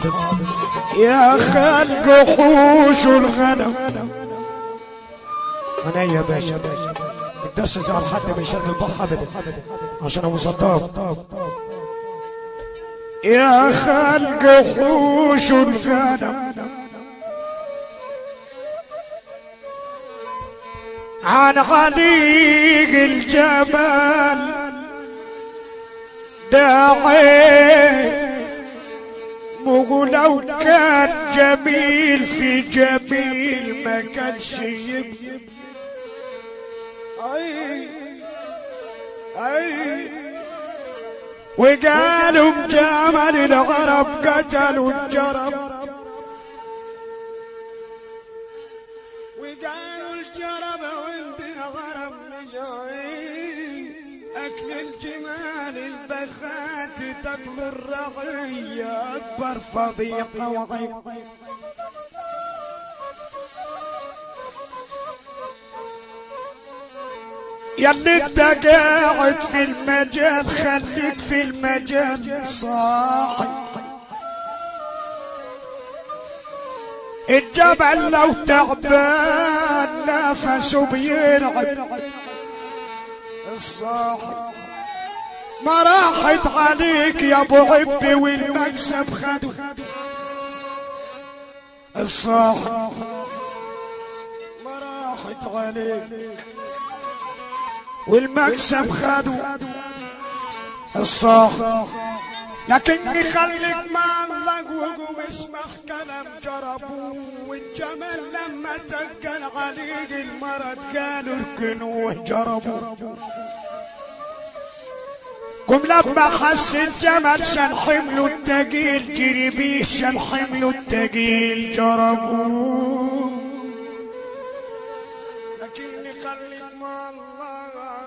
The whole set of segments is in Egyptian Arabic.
يا خلق حوش الغنم انا يا باشا الدش زعل حد من شر البحر ابدا عشان ابو صدام يا خلق حوش الغنم عن عليق الجبل داعي مو لو كان جميل في جميل ما كانش يبقى اي اي وقالوا جمل العرب قتلوا الجرب وقالوا الجرب وعندنا غرب رجعين اكل الجمال البخات تاكل الرعية اكبر فضيحة وعيب يا اللي انت قاعد في المجال خليك في المجال صاحي الجبل لو تعبان نفسه بيرعب الصاحي ما راحت عليك يا ابو عبي والمكسب خدو الصاحي ما راحت عليك والمكسب خدو الصاح لكني خليك مع الله وقوم اسمع كلام جربوا والجمل لما تكن عليك المرض كانوا اركنوه جربوا قم لما حس الجمل شال حمله التقيل جري بيه شال حمله التقيل جربوا لكني خليك مع الله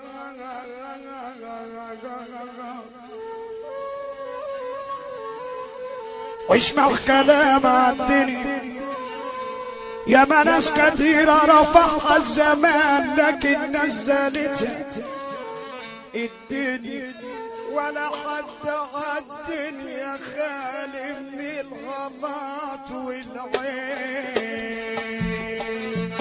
واسمع كلام الدنيا يا ما ناس كثيرة رفعها الزمان لكن نزلتها الدنيا ولا حد عالدنيا خالي من الغلط والعين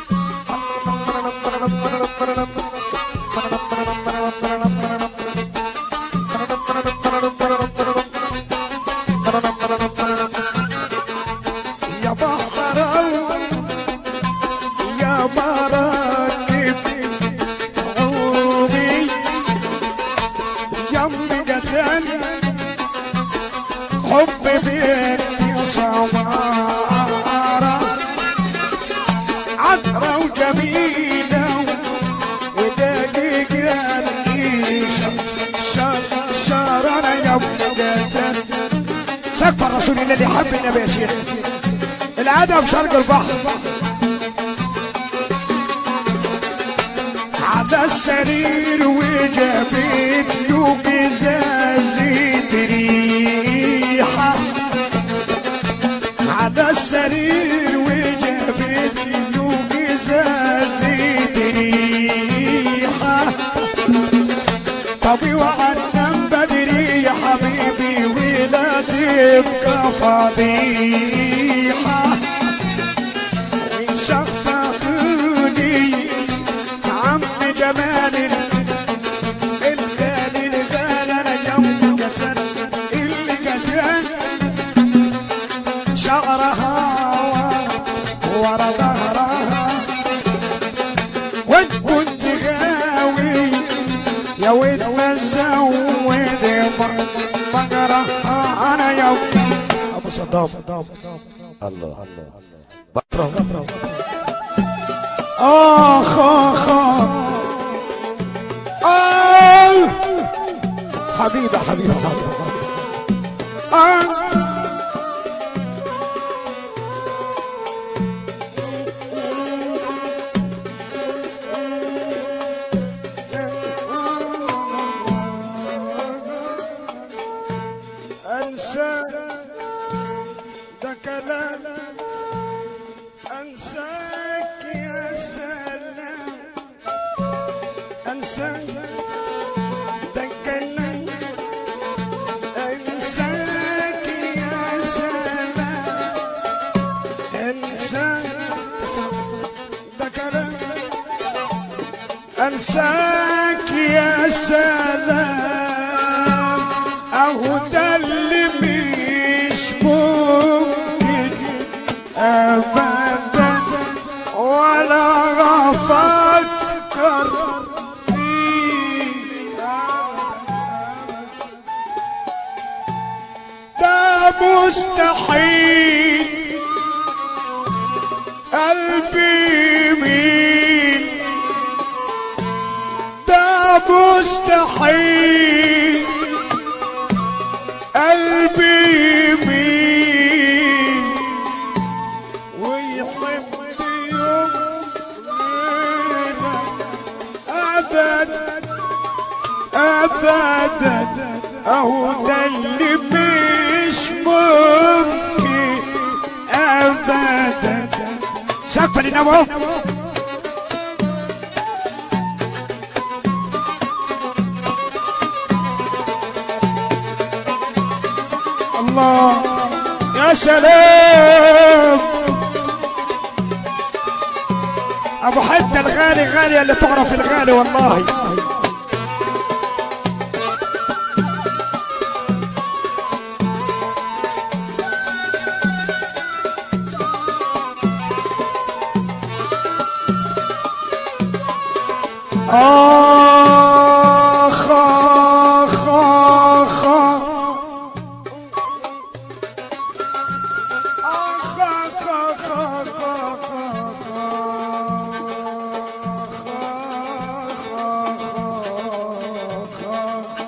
يا بحر يا مراكب عومي يمقة حب بيني صوارى عذرة وجميلة ودقيقة العيشة شارنا يمقة سقف الرسول الذي حب النبي يا شيخ الادب شرق البحر على السرير وجابت له قزازة ريحة على السرير وجابت له قزازة ريحة طبي وعنم بدري يا حبيبي ولا تبقى فضيحة وإن شفقتني عم جمال الغالي الغالي أنا يوم قتل اللي قتل شعرها ورا ظهرها وانت كنت غاوي يا ولد ما زود بقرة انا يوم ابو صدام الله اضرب اضرب اخ اخ آه حبيبة حبيبة حبيبة آه انسى ده كلام انساك يا سلام انساك ده كلام انساك يا سلام ده كلام انساك يا سلام اهو ده اللي مش ممكن ابدا ولا افكر فيه ده مستحيل قلبي يميل ده مستحيل قلبي يميل ويحب يوم غيرك ابدا ابدا اهو ده اللي مش ممكن ابدا سقف لنبو الله يا سلام ابو حتى الغالي غالي اللي تعرف الغالي والله آخ آخ آخ آخ آخ آخ آخ آخ آخ آخ آخ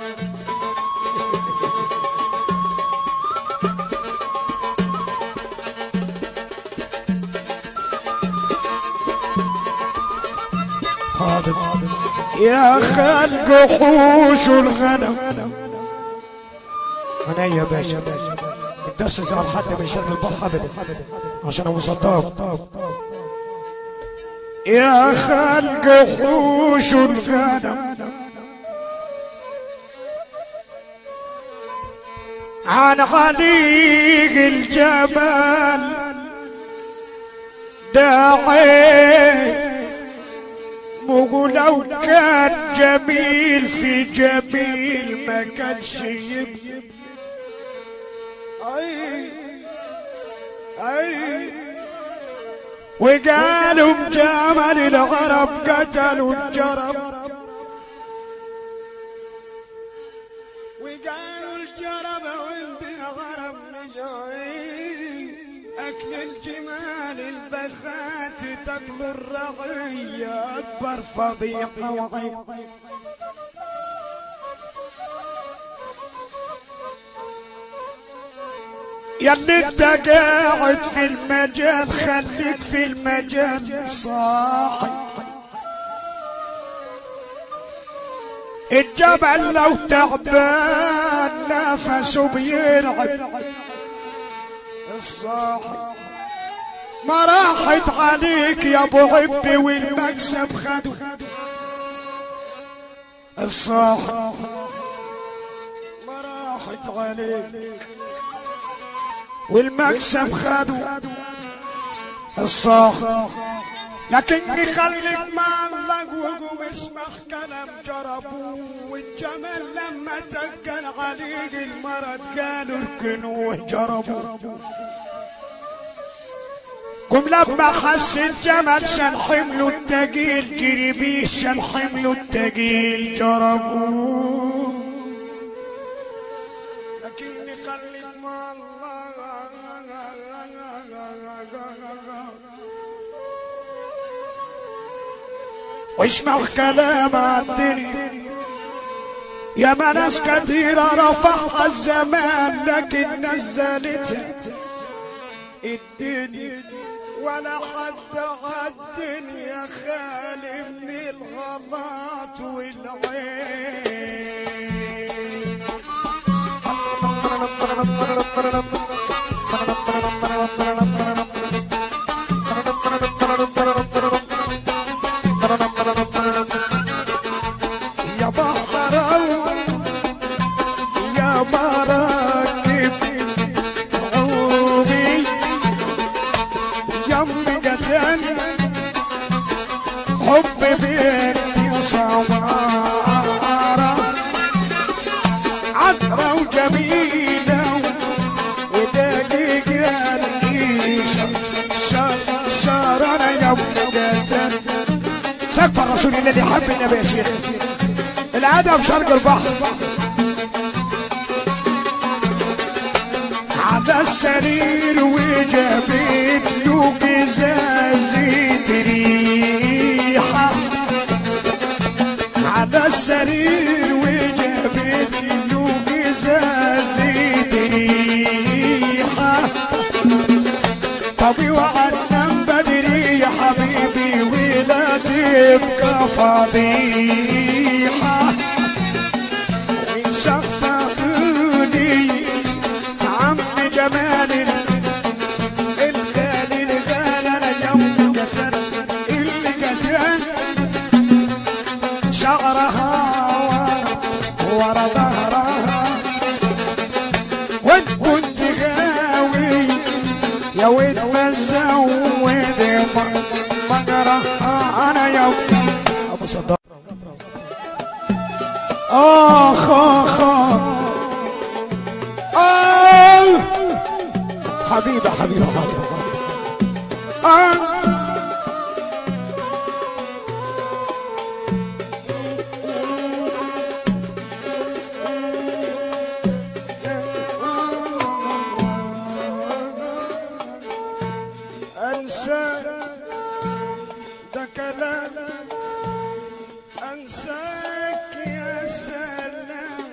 يا خلق حوش الغنم انا يا باشا الدرس زعل حد من شر البحر ابدا عشان ابو صدام يا خلق حوش الغنم عن غليق الجبل داعي مو لو كان جميل في جميل ما كانش يبقى اي اي وقالوا جمل العرب قتلوا الجرب وقالوا الجرب وانت العرب رجعي اكل الجمال البخات تاكل الرعية اكبر فضيحة وعيب يا اللي انت قاعد في المجال خليك في المجال صاحي الجبل لو تعبان نفسه بيرعب الصاحي ما راحت عليك يا ابو عبي والمكسب خدو الصاحي ما راحت عليك والمكسب خدو الصاح لكني خليك مع الله وقوم اسمع كلام جربوا والجمل لما تكل عليك المرض قالوا اركنوه جربوا قم لما حس الجمل شال حمله التقيل جري بيه شال حمله التقيل جربوه لكني خليك مع الله واسمع كلام الدنيا يا ما ناس كثيرة رفعها الزمان لكن نزلتها الدنيا ولا حد عالدنيا خالي من الغلط والعين يا بحر يا مراكب عومي يم قتل حب بنت سمارة عذرة وجميلة ودقيقة العيشة شارنا يوم قتل سقف الرسول الذي يحب النبي يا شيخ الادب شرق البحر على السرير وجابت له قزازة ريحة على السرير وجابت له قزازة ريحة طبي وعنم بدري يا حبيبي ولا تبقى فضيحة وإن شفطوني عم جمال الغالي الغالي أنا يوم قتل اللي قتل شعرها ورا ورا ظهرها وإن كنت غاوي يا ويل ما زود مقرة انا يوم ابو صدق اخ اخ آه حبيبة حبيبة حبيبة آه انسى ده كلام انساك يا سلام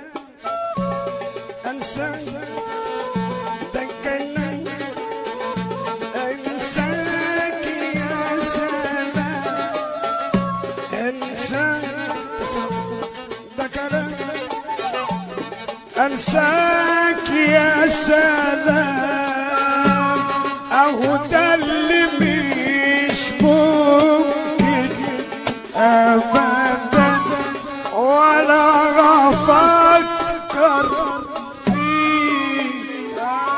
انساك ده كلام انساك يا سلام انساك ده كلام انساك يا سلام اهو ده اللي مش ممكن ابدا ولا افكر فيه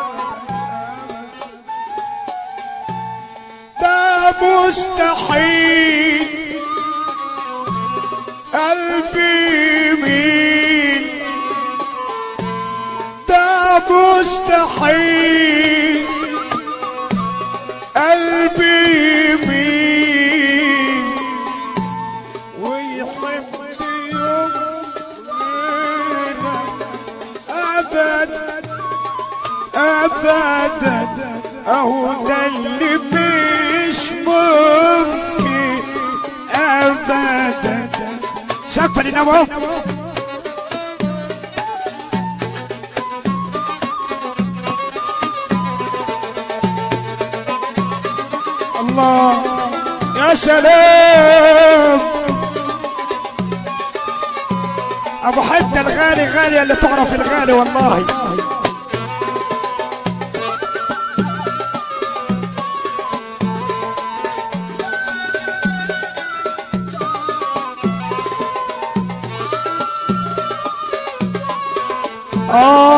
ده مستحيل قلبي يميل ده مستحيل قلبي يميل ويحب يوم غيرك ابدا ابدا اهو ده اللي مش ممكن ابدا سقف للنبو الله يا سلام ابو حتى الغالي غالي اللي تعرف الغالي والله آه